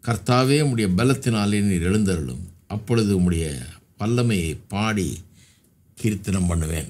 கர்த்தாவே உம்முடைய பலத்தினாலே நீர் எழுந்தருளும் அப்பொழுது உம்முடைய வல்லமையை பாடி கீர்த்தனம் பண்ணுவேன்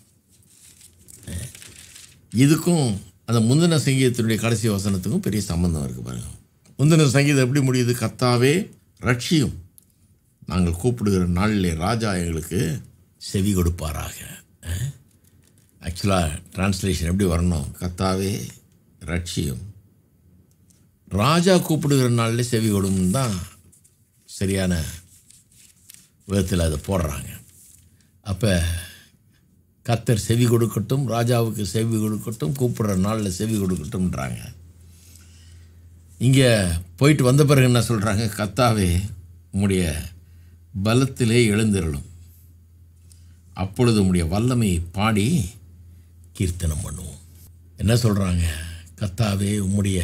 இதுக்கும் அந்த முந்தின சங்கீதத்தினுடைய கடைசி வசனத்துக்கும் பெரிய சம்பந்தம் இருக்குது பாருங்க முந்தின சங்கீதம் எப்படி முடியுது கர்த்தாவே ரட்சியும் நாங்கள் கூப்பிடுகிற நாளிலே ராஜா எங்களுக்கு செவி கொடுப்பாராக ஆக்சுவலாக டிரான்ஸ்லேஷன் எப்படி வரணும் கர்த்தாவே ரட்சியும் ராஜா கூப்பிடுகிற நாளில் செவி கொடுன்னு தான் சரியான விதத்தில் அதை போடுறாங்க அப்போ கத்தர் செவி கொடுக்கட்டும் ராஜாவுக்கு செவி கொடுக்கட்டும் கூப்பிடுற நாளில் செவி கொடுக்கட்டும்ன்றாங்க இங்கே போயிட்டு வந்த பிறகு என்ன சொல்கிறாங்க கத்தாவே உம்முடைய பலத்திலே எழுந்திரலும் அப்பொழுது உம்முடைய வல்லமையை பாடி கீர்த்தனம் பண்ணுவோம் என்ன சொல்கிறாங்க கத்தாவே உம்முடைய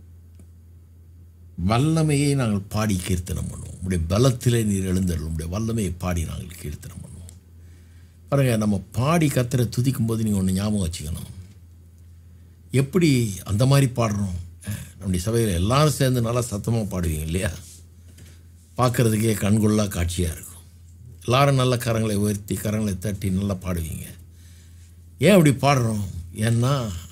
வல்லமையை நாங்கள் பாடி கீர்த்தனம் பண்ணுவோம் உம்முடைய பலத்திலே நீர் எழுந்தருளும் உம்முடைய வல்லமையை பாடி நாங்கள் கீர்த்தனம் பண்ணுவோம் பாருங்க நம்ம பாடி கத்தரை துதிக்கும் போது நீங்கள் ஒன்று ஞாபகம் வச்சுக்கணும் எப்படி அந்த மாதிரி பாடுறோம் அஹ், நம்முடைய சபையில் எல்லாரும் சேர்ந்து நல்லா சத்தமாக பாடுவீங்க இல்லையா பார்க்குறதுக்கே கண்கொள்ளா காட்சியாக இருக்கும் எல்லாரும் நல்ல கரங்களை உயர்த்தி கரங்களை தட்டி நல்லா பாடுவீங்க ஏன் அப்படி பாடுறோம் ஏன்னா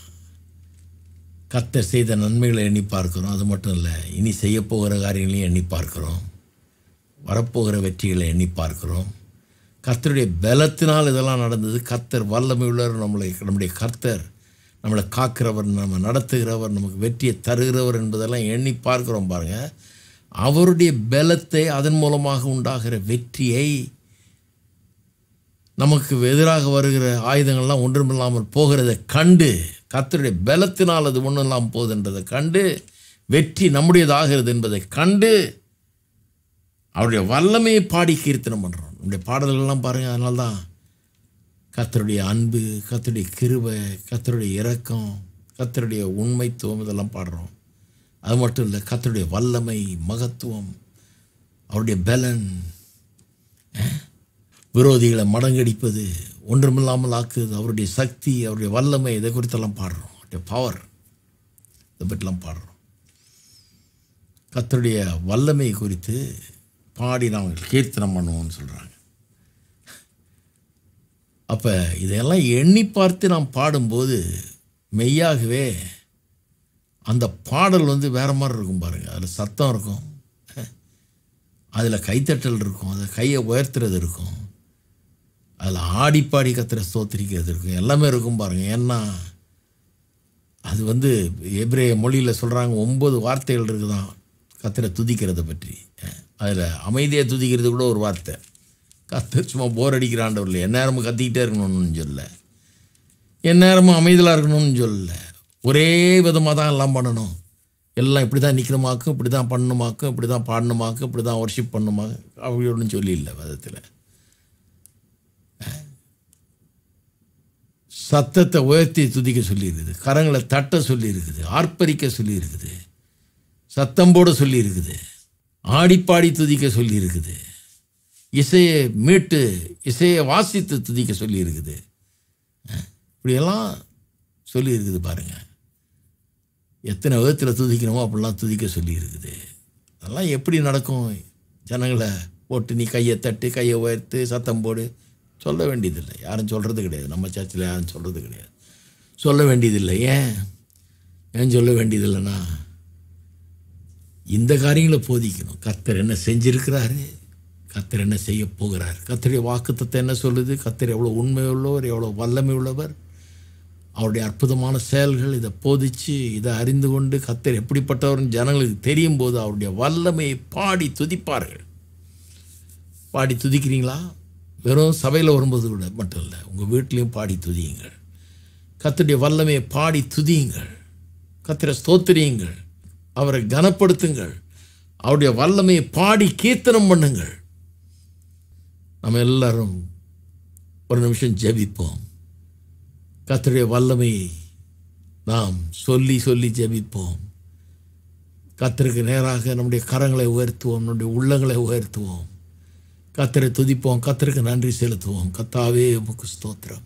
கத்தர் செய்த நன்மைகளை எண்ணி பார்க்கிறோம் அது மட்டும் இல்லை இனி செய்ய போகிற காரியங்களையும் எண்ணி பார்க்கிறோம் வரப்போகிற வெற்றிகளை எண்ணி பார்க்கிறோம் கர்த்தருடைய பலத்தினால் இதெல்லாம் நடந்தது கர்த்தர் வல்லமை உள்ளவர் நம்மளை நம்முடைய கர்த்தர் நம்மளை காக்கிறவர் நம்ம நடத்துகிறவர் நமக்கு வெற்றியை தருகிறவர் என்பதெல்லாம் எண்ணி பார்க்கிறோம் பாருங்க அவருடைய பலத்தை அதன் மூலமாக உண்டாகிற வெற்றியை நமக்கு எதிராக வருகிற ஆயுதங்கள்லாம் ஒன்றுமில்லாமல் போகிறதை கண்டு கர்த்தருடைய பலத்தினால் அது ஒன்றும் இல்லாமல் போகுதுன்றதை கண்டு வெற்றி நம்முடையதாகிறது என்பதை கண்டு அவருடைய வல்லமையை பாடி கீர்த்தனம் பண்ணுறோம் நம்முடைய பாடல்கள்லாம் பாருங்கள் அதனால தான் கர்த்தருடைய அன்பு கர்த்தருடைய கிருபை கர்த்தருடைய இரக்கம் கர்த்தருடைய உண்மைத்துவம் இதெல்லாம் பாடுறோம் அது மட்டும் இல்லை கர்த்தருடைய வல்லமை மகத்துவம் அவருடைய பலன் அஹ், விரோதிகளை மடங்கடிப்பது ஒன்றுமில்லாமல் ஆக்குது அவருடைய சக்தி அவருடைய வல்லமை இதை குறித்தெல்லாம் பாடுறோம் அவருடைய பவர் இதை பற்றிலாம் பாடுறோம் கர்த்தருடைய வல்லமை குறித்து பாடி நாங்கள் கீர்த்தனம் பண்ணுவோம்னு சொல்கிறாங்க அப்போ இதையெல்லாம் எண்ணி பார்த்து நாம் பாடும்போது மெய்யாகவே அந்த பாடல் வந்து வேற மாதிரி இருக்கும் பாருங்கள் அதில் சத்தம் இருக்கும் அதில் கைத்தட்டல் இருக்கும் அதில் கையை உயர்த்துறது இருக்கும் அதில் ஆடிப்பாடி கத்துற ஸ்தோத்திரிக்கிறது இருக்கும் எல்லாமே இருக்கும் பாருங்கள் ஏன்னா அது வந்து எப்ரே மொழியில் சொல்கிறாங்க ஒம்பது வார்த்தைகள் இருக்குதான் கத்தரை துதிக்கிறத பற்றி அதில் அமைதியாக துதிக்கிறது கூட ஒரு வார்த்தை கத்தர் சும்மா போர் அடிக்கிறாண்டவர் இல்லை எந்நேரமும் கத்திக்கிட்டே இருக்கணும்னு சொல்ல எந்நேரமும் அமைதலாக இருக்கணும்னு சொல்லல ஒரே விதமாக தான் எல்லாம் பண்ணணும் எல்லாம் இப்படி தான் நிற்கணுமாக்கும் இப்படி தான் பண்ணணுமாக்கும் இப்படி தான் பாடணுமாக்கும் இப்படி தான் ஒர்ஷிப் பண்ணுமா அப்படி ஒன்றும் சொல்லி இல்லை விதத்தில் சத்தத்தை உயர்த்தி துதிக்க சொல்லியிருக்குது கரங்களை தட்ட சொல்லியிருக்குது ஆர்ப்பரிக்க சொல்லியிருக்குது சத்தம் போட சொல்லியிருக்குது ஆடிப்பாடி துதிக்க சொல்லியிருக்குது இசையை மீட்டு இசையை வாசித்து துதிக்க சொல்லியிருக்குது அஹ், இப்படியெல்லாம் சொல்லியிருக்குது பாருங்கள் எத்தனை விதத்தில் துதிக்கணுமோ அப்படிலாம் துதிக்க சொல்லியிருக்குது அதெல்லாம் எப்படி நடக்கும் ஜனங்களை போட்டு நீ கையை தட்டு கையை உயர்த்து சத்தம் போடு சொல்ல வேண்டியதில்லை யாரும் சொல்கிறது கிடையாது நம்ம சர்ச்சில் யாரும் சொல்கிறது கிடையாது சொல்ல வேண்டியதில்லை ஏன் ஏன் சொல்ல வேண்டியதில்லைன்னா இந்த காரியங்களை போதிக்கணும் கத்தர் என்ன செஞ்சிருக்கிறாரு கத்தர் என்ன செய்ய போகிறார் கத்தருடைய வாக்குத்தத்தை என்ன சொல்லுது கத்தர் எவ்வளோ உண்மை உள்ளவர் எவ்வளோ வல்லமை உள்ளவர் அவருடைய அற்புதமான செயல்கள் இதை போதிச்சு இதை அறிந்து கொண்டு கத்தர் எப்படிப்பட்டவர்னு ஜனங்களுக்கு தெரியும் போது அவருடைய வல்லமையை பாடி துதிப்பார்கள் பாடி துதிக்கிறீங்களா வெறும் சபையில் வரும்போது கூட மட்டும் இல்லை உங்கள் வீட்லேயும் பாடி துதியுங்கள் கத்தருடைய வல்லமையை பாடி துதியுங்கள் கத்தரை ஸ்தோத்திரியுங்கள் அவரை கனப்படுத்துங்கள் அவருடைய வல்லமையை பாடி கீர்த்தனம் பண்ணுங்கள் நம்ம எல்லாரும் ஒரு நிமிஷம் ஜெபிப்போம் கர்த்தருடைய வல்லமையை நாம் சொல்லி சொல்லி ஜெபிப்போம் கர்த்தருக்கு நேராக நம்முடைய கரங்களை உயர்த்துவோம் நம்முடைய உள்ளங்களை உயர்த்துவோம் கர்த்தரை துதிப்போம் கர்த்தருக்கு நன்றி செலுத்துவோம் கத்தாவே உமக்கு ஸ்தோத்திரம்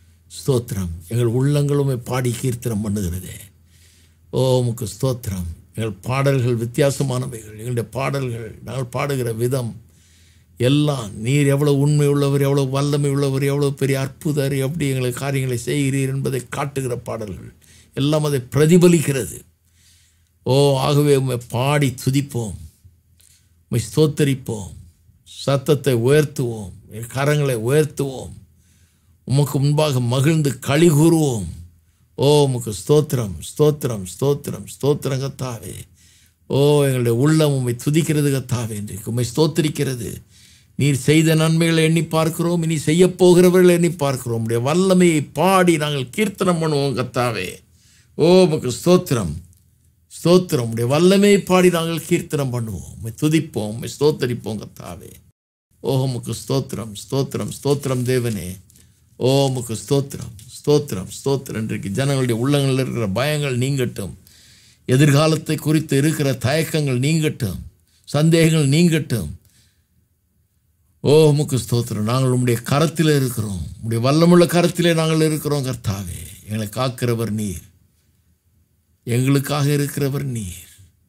ஸ்தோத்திரம் எங்கள் உள்ளங்களுமே பாடி கீர்த்தனம் பண்ணுகிறதே ஓ உமக்கு ஸ்தோத்திரம் எங்கள் பாடல்கள் வித்தியாசமானவைகள் எங்களுடைய பாடல்கள் நாங்கள் பாடுகிற விதம் எல்லாம் நீர் எவ்வளவு உண்மை உள்ளவர் எவ்வளவு வல்லமை உள்ளவர் எவ்வளவு பெரிய அற்புதர் எப்படி எங்களுக்கு காரியங்களை செய்கிறீர் என்பதை காட்டுகிற பாடல்கள் எல்லாம் அதை பிரதிபலிக்கிறது ஓ ஆகவே உம்மை பாடி துதிப்போம் உம்மை ஸ்தோத்தரிப்போம் சத்தத்தை உயர்த்துவோம் என் கரங்களை உயர்த்துவோம் உமக்கு முன்பாக மகிழ்ந்து களி கூறுவோம் ஓ உமக்கு ஸ்தோத்திரம் ஸ்தோத்திரம் ஸ்தோத்திரம் ஸ்தோத்திரம் கத்தாவே ஓ எங்களுடைய உள்ளம் உம்மை துதிக்கிறது கத்தாவே இன்றைக்கு உம்மை ஸ்தோத்திரிக்கிறது நீர் செய்த நன்மைகளை எண்ணி பார்க்கிறோம் இனி செய்ய போகிறவர்களை எண்ணி பார்க்கிறோம் உடைய வல்லமையை பாடி நாங்கள் கீர்த்தனம் பண்ணுவோம் கத்தாவே ஓ உமக்கு ஸ்தோத்திரம் ஸ்தோத்திரம் உடைய வல்லமையை பாடி நாங்கள் கீர்த்தனம் பண்ணுவோம் உம்மை துதிப்போம் உம்மை ஸ்தோத்தரிப்போம் கத்தாவே ஓ உமக்கு ஸ்தோத்திரம் ஸ்தோத்திரம் ஸ்தோத்திரம் தேவனே ஓ உமக்கு ஸ்தோத்திரம் ஸ்தோத்திரம் ஸ்தோத்திரம் இன்றைக்கு ஜனங்களுடைய உள்ளங்களில் இருக்கிற பயங்கள் நீங்கட்டும் எதிர்காலத்தை குறித்து இருக்கிற தயக்கங்கள் நீங்கட்டும் சந்தேகங்கள் நீங்கட்டும் ஓ உமக்கு ஸ்தோத்திரம் நாங்கள் உம்முடைய கரத்தில் இருக்கிறோம் உம்முடைய வல்லமுள்ள கரத்திலே நாங்கள் இருக்கிறோம் கர்த்தாவே எங்களை காக்கிறவர் நீர் எங்களுக்காக இருக்கிறவர் நீர்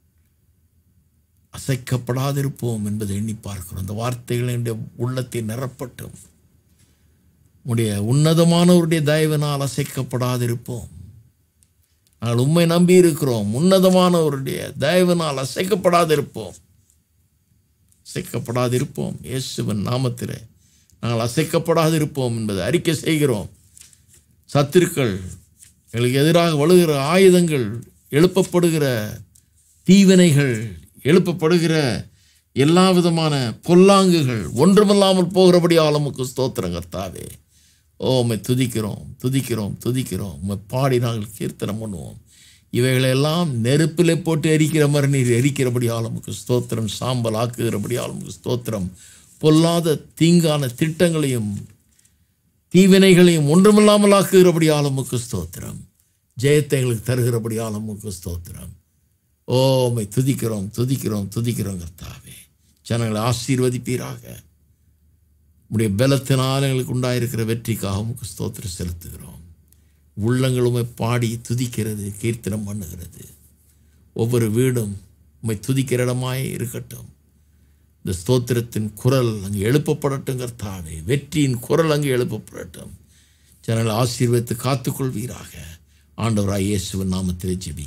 அசைக்கப்படாதிருப்போம் என்பதை எண்ணி பார்க்கிறோம் அந்த வார்த்தைகள் என்னுடைய உள்ளத்தை நிரப்பட்டும் உடைய உன்னதமானவருடைய தயவினால் அசைக்கப்படாதிருப்போம் நாங்கள் உண்மை நம்பி இருக்கிறோம் உன்னதமானவருடைய தயவினால் அசைக்கப்படாதிருப்போம் அசைக்கப்படாதிருப்போம் இயேசுவின் நாமத்திலே நாங்கள் அசைக்கப்படாதிருப்போம் என்பதை அறிக்கை செய்கிறோம் சத்துருக்கள் எங்களுக்கு எதிராக வழுகிற ஆயுதங்கள் எழுப்பப்படுகிற தீவினைகள் எழுப்பப்படுகிற எல்லா விதமான பொல்லாங்குகள் ஒன்றுமில்லாமல் போகிறபடி ஆலமுக்கு ஸ்தோத்திரம் கர்த்தாவே ஓ உம்மை துதிக்கிறோம் துதிக்கிறோம் துதிக்கிறோம் உம்மை பாடி நாங்கள் கீர்த்தனம் பண்ணுவோம் இவைகளெல்லாம் நெருப்பிலே போட்டு எரிக்கிற மாதிரி நீர் எரிக்கிறபடி ஆலமுக்கு ஸ்தோத்திரம் சாம்பல் ஆக்குகிறபடி ஆலமுக்கு ஸ்தோத்திரம் பொல்லாத தீங்கான திட்டங்களையும் தீவினைகளையும் ஒன்றுமில்லாமல் ஆக்குகிறபடி ஆலமுக்கு ஸ்தோத்திரம் ஜெயத்தை எங்களுக்கு தருகிறபடி ஆலமுக்கு ஸ்தோத்திரம் ஓ உம்மை துதிக்கிறோம் துதிக்கிறோம் துதிக்கிறோம் கர்த்தாவே ஜனங்களை ஆசீர்வதிப்பீராக உடைய பலத்தினால் எங்களுக்கு உண்டாயிருக்கிற வெற்றிக்காக உமக்கு ஸ்தோத்திரம் செலுத்துகிறோம் உள்ளங்கள் உம்மை பாடி துதிக்கிறது கீர்த்தனம் பண்ணுகிறது ஒவ்வொரு வீடும் உம்மை துதிக்கிற இடமாய் இருக்கட்டும் இந்த ஸ்தோத்திரத்தின் குரல் அங்கே எழுப்பப்படட்டும் கர்த்தாவே வெற்றியின் குரல் அங்கே எழுப்பப்படட்டும் ஜனங்களை ஆசீர்வதித்து காத்துக்கொள்வீராக ஆண்டவராய் இயேசுவின் நாமத்திலே ஜெபி